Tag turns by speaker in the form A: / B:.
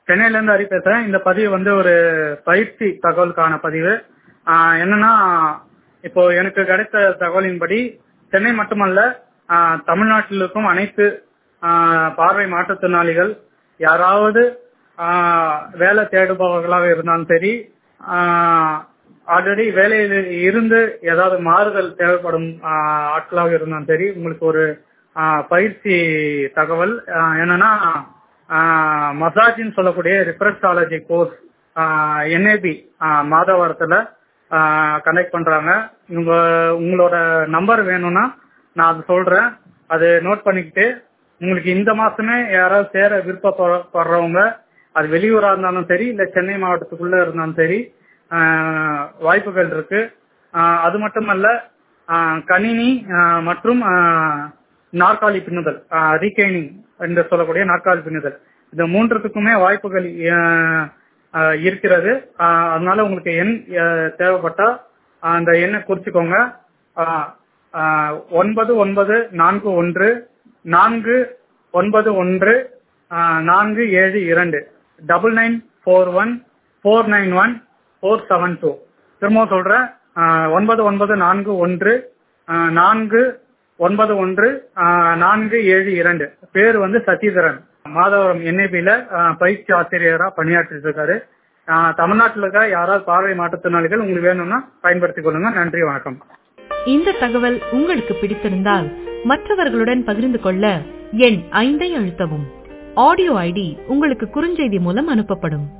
A: சென்னையில இருந்து ஹரி பேசுறேன் இந்த பதிவு வந்து ஒரு பயிற்சி தகவலுக்கான பதிவு ஆஹ் என்னன்னா இப்போ எனக்கு கிடைத்த தகவலின்படி சென்னை மட்டுமல்ல ஆஹ் தமிழ்நாட்டில் இருக்கும் அனைத்து ஆஹ் பார்வை மாற்றுத்திறனாளிகள் யாராவது ஆஹ் வேலை தேடுபவர்களாக இருந்தாலும் சரி ஆல்ரெடி வேலையில் இருந்து ஏதாவது மாறுதல் தேவைப்படும் ஆஹ் ஆட்களாக இருந்தாலும் சரி உங்களுக்கு ஒரு ஆஹ் பயிற்சி தகவல் ஆஹ் என்னன்னா மசாஜின்னு சொல்லக்கூடிய ரிஃப்ரெஷாலஜி கோர்ஸ் என்ஏபி மாதவாரத்தில் கனெக்ட் பண்றாங்க உங்க உங்களோட நம்பர் வேணும்னா நான் அது சொல்றேன் அது நோட் பண்ணிக்கிட்டு உங்களுக்கு இந்த மாசமே யாராவது சேர விருப்பப்படுறவங்க அது வெளியூரா இருந்தாலும் சரி இல்ல சென்னை மாவட்டத்துக்குள்ள இருந்தாலும் சரி ஆஹ் வாய்ப்புகள் இருக்கு ஆஹ் அது மட்டுமல்ல ஆஹ் கணினி ஆஹ் மற்றும் ஆஹ் நாற்காலி பின்னுதல் ரீகைனிங் என்று சொல்லக்கூடிய நாற்காலி பின்னுதல் இந்த மூன்றுத்துக்குமே வாய்ப்புகள் ஆஹ் ஆஹ் இருக்கிறது ஆஹ் அதனால உங்களுக்கு எண் ஆஹ் தேவைப்பட்டா அந்த எண்ணை குறிச்சுக்கோங்க ஆஹ் ஆஹ் ஒன்பது ஒன்பது நான்கு ஒன்று நான்கு ஒன்பது ஒன்று ஆஹ் நான்கு ஏழு இரண்டு double nine four one four nine one four seven two திரும்பவும் சொல்றேன் ஆஹ் ஒன்பது ஒன்பது நான்கு ஒன்று ஆஹ் நான்கு ஒன்பது ஒன்று ஆஹ் நான்கு ஏழு இரண்டு பேர் வந்து சசிதரன் மாதவரம் என்ஐபியில பயிற்சி ஆசிரியரா பணியாற்றிட்டு இருக்காரு ஆஹ் தமிழ்நாட்டில் இருக்க யாராவது பார்வை மாற்றுத்திறனாளிகள் உங்களுக்கு வேணும்னா பயன்படுத்திக் கொள்ளுங்க நன்றி வணக்கம்
B: இந்த தகவல் உங்களுக்கு பிடித்திருந்தால் மற்றவர்களுடன் பகிர்ந்து கொள்ள எண் ஐந்தை அழுத்தவும் ஆடியோ ஐடி உங்களுக்கு குறுஞ்செய்தி மூலம் அனுப்பப்படும்